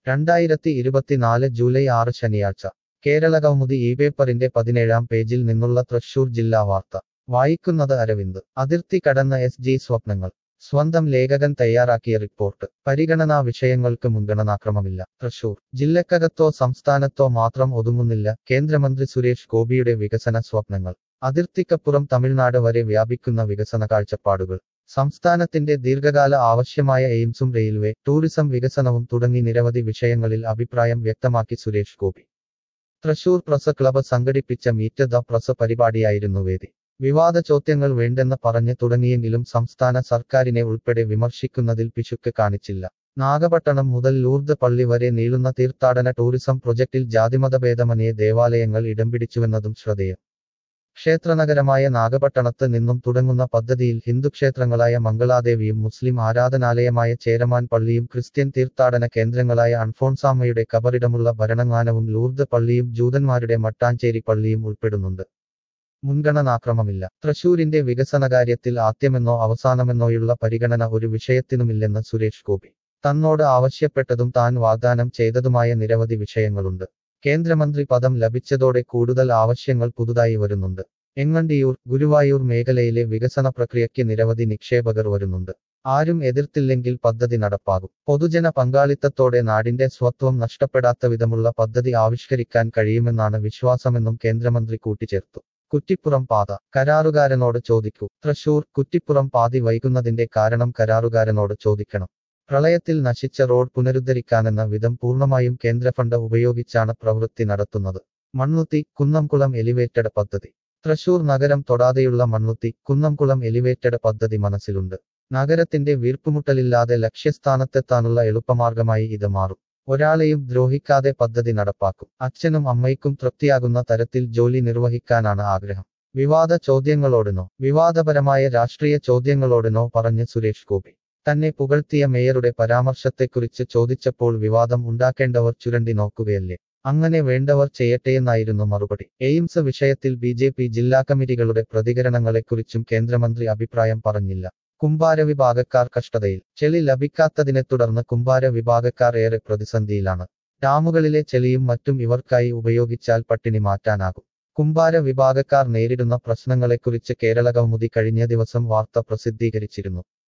രണ്ടായിരത്തി ഇരുപത്തിനാല് ജൂലൈ ആറ് ശനിയാഴ്ച കേരള കൗമുദി ഈ പേപ്പറിന്റെ പതിനേഴാം പേജിൽ നിന്നുള്ള തൃശൂർ ജില്ലാ വാർത്ത വായിക്കുന്നത് അരവിന്ദ് അതിർത്തി കടന്ന എസ് ജി സ്വപ്നങ്ങൾ സ്വന്തം ലേഖകൻ തയ്യാറാക്കിയ റിപ്പോർട്ട് പരിഗണനാ വിഷയങ്ങൾക്ക് മുൻഗണനാക്രമമില്ല തൃശൂർ ജില്ലക്കകത്തോ സംസ്ഥാനത്തോ മാത്രം ഒതുങ്ങുന്നില്ല കേന്ദ്രമന്ത്രി സുരേഷ് ഗോപിയുടെ വികസന സ്വപ്നങ്ങൾ അതിർത്തിക്കപ്പുറം തമിഴ്നാട് വരെ വ്യാപിക്കുന്ന വികസന കാഴ്ചപ്പാടുകൾ സംസ്ഥാനത്തിന്റെ ദീർഘകാല ആവശ്യമായ എയിംസും റെയിൽവേ ടൂറിസം വികസനവും തുടങ്ങി നിരവധി വിഷയങ്ങളിൽ അഭിപ്രായം വ്യക്തമാക്കി സുരേഷ് ഗോപി തൃശൂർ പ്രസ് ക്ലബ് സംഘടിപ്പിച്ച മീറ്റ് ദ പ്രസ് പരിപാടിയായിരുന്നു വേദി വിവാദ ചോദ്യങ്ങൾ വേണ്ടെന്ന് പറഞ്ഞ് തുടങ്ങിയെങ്കിലും സംസ്ഥാന സർക്കാരിനെ ഉൾപ്പെടെ വിമർശിക്കുന്നതിൽ പിശുക്ക് കാണിച്ചില്ല നാഗപട്ടണം മുതൽ ലൂർദ് പള്ളി വരെ നീളുന്ന തീർത്ഥാടന ടൂറിസം പ്രൊജക്ടിൽ ജാതിമതഭേദമന്യേ ദേവാലയങ്ങൾ ഇടം പിടിച്ചുവെന്നതും ശ്രദ്ധേയം ക്ഷേത്രനഗരമായ നാഗപട്ടണത്ത് നിന്നും തുടങ്ങുന്ന പദ്ധതിയിൽ ഹിന്ദുക്ഷേത്രങ്ങളായ മംഗളാദേവിയും മുസ്ലിം ആരാധനാലയമായ ചേരമാൻ പള്ളിയും ക്രിസ്ത്യൻ തീർത്ഥാടന കേന്ദ്രങ്ങളായ അൺഫോൺസാമ്മയുടെ കബറിടമുള്ള ഭരണങ്ങാനവും ലൂർദ് പള്ളിയും ജൂതന്മാരുടെ മട്ടാഞ്ചേരി പള്ളിയും ഉൾപ്പെടുന്നുണ്ട് മുൻഗണനാക്രമമില്ല തൃശൂരിന്റെ വികസനകാര്യത്തിൽ ആദ്യമെന്നോ അവസാനമെന്നോയുള്ള പരിഗണന ഒരു വിഷയത്തിനുമില്ലെന്ന് സുരേഷ് ഗോപി തന്നോട് ആവശ്യപ്പെട്ടതും താൻ വാഗ്ദാനം ചെയ്തതുമായ നിരവധി വിഷയങ്ങളുണ്ട് കേന്ദ്രമന്ത്രി പദം ലഭിച്ചതോടെ കൂടുതൽ ആവശ്യങ്ങൾ പുതുതായി വരുന്നുണ്ട് എങ്ങണ്ടിയൂർ ഗുരുവായൂർ മേഖലയിലെ വികസന പ്രക്രിയയ്ക്ക് നിരവധി നിക്ഷേപകർ വരുന്നുണ്ട് ആരും എതിർത്തില്ലെങ്കിൽ പദ്ധതി നടപ്പാകും പൊതുജന പങ്കാളിത്തത്തോടെ നാടിന്റെ സ്വത്വം നഷ്ടപ്പെടാത്ത വിധമുള്ള പദ്ധതി ആവിഷ്കരിക്കാൻ കഴിയുമെന്നാണ് വിശ്വാസമെന്നും കേന്ദ്രമന്ത്രി കൂട്ടിച്ചേർത്തു കുറ്റിപ്പുറം പാത കരാറുകാരനോട് ചോദിക്കൂ തൃശൂർ കുറ്റിപ്പുറം പാതി വൈകുന്നതിന്റെ കാരണം കരാറുകാരനോട് ചോദിക്കണം പ്രളയത്തിൽ നശിച്ച റോഡ് പുനരുദ്ധരിക്കാനെന്ന വിധം പൂർണ്ണമായും കേന്ദ്ര ഫണ്ട് ഉപയോഗിച്ചാണ് പ്രവൃത്തി നടത്തുന്നത് മണ്ണുത്തി കുന്നംകുളം എലിവേറ്റഡ് പദ്ധതി തൃശൂർ നഗരം തൊടാതെയുള്ള മണ്ണുത്തി കുന്നംകുളം എലിവേറ്റഡ് പദ്ധതി മനസ്സിലുണ്ട് നഗരത്തിന്റെ വീർപ്പുമുട്ടലില്ലാതെ ലക്ഷ്യസ്ഥാനത്തെത്താനുള്ള എളുപ്പമാർഗമായി ഇത് മാറും ഒരാളെയും ദ്രോഹിക്കാതെ പദ്ധതി നടപ്പാക്കും അച്ഛനും അമ്മയ്ക്കും തൃപ്തിയാകുന്ന തരത്തിൽ ജോലി നിർവഹിക്കാനാണ് ആഗ്രഹം വിവാദ ചോദ്യങ്ങളോടിനോ വിവാദപരമായ രാഷ്ട്രീയ ചോദ്യങ്ങളോടിനോ പറഞ്ഞ് സുരേഷ് ഗോപി തന്നെ പുകഴ്ത്തിയ മേയറുടെ പരാമർശത്തെക്കുറിച്ച് ചോദിച്ചപ്പോൾ വിവാദം ഉണ്ടാക്കേണ്ടവർ ചുരണ്ടി നോക്കുകയല്ലേ അങ്ങനെ വേണ്ടവർ ചെയ്യട്ടെയെന്നായിരുന്നു മറുപടി എയിംസ് വിഷയത്തിൽ ബി ജെ പി ജില്ലാ കമ്മിറ്റികളുടെ പ്രതികരണങ്ങളെക്കുറിച്ചും കേന്ദ്രമന്ത്രി അഭിപ്രായം പറഞ്ഞില്ല കുമ്പാര വിഭാഗക്കാർ കഷ്ടതയിൽ ചെളി ലഭിക്കാത്തതിനെ തുടർന്ന് കുമ്പാര വിഭാഗക്കാർ ഏറെ പ്രതിസന്ധിയിലാണ് ഡാമുകളിലെ ചെളിയും മറ്റും ഇവർക്കായി ഉപയോഗിച്ചാൽ പട്ടിണി മാറ്റാനാകും കുമ്പാര വിഭാഗക്കാർ നേരിടുന്ന പ്രശ്നങ്ങളെക്കുറിച്ച് കേരള കൗമുദി കഴിഞ്ഞ ദിവസം വാർത്ത പ്രസിദ്ധീകരിച്ചിരുന്നു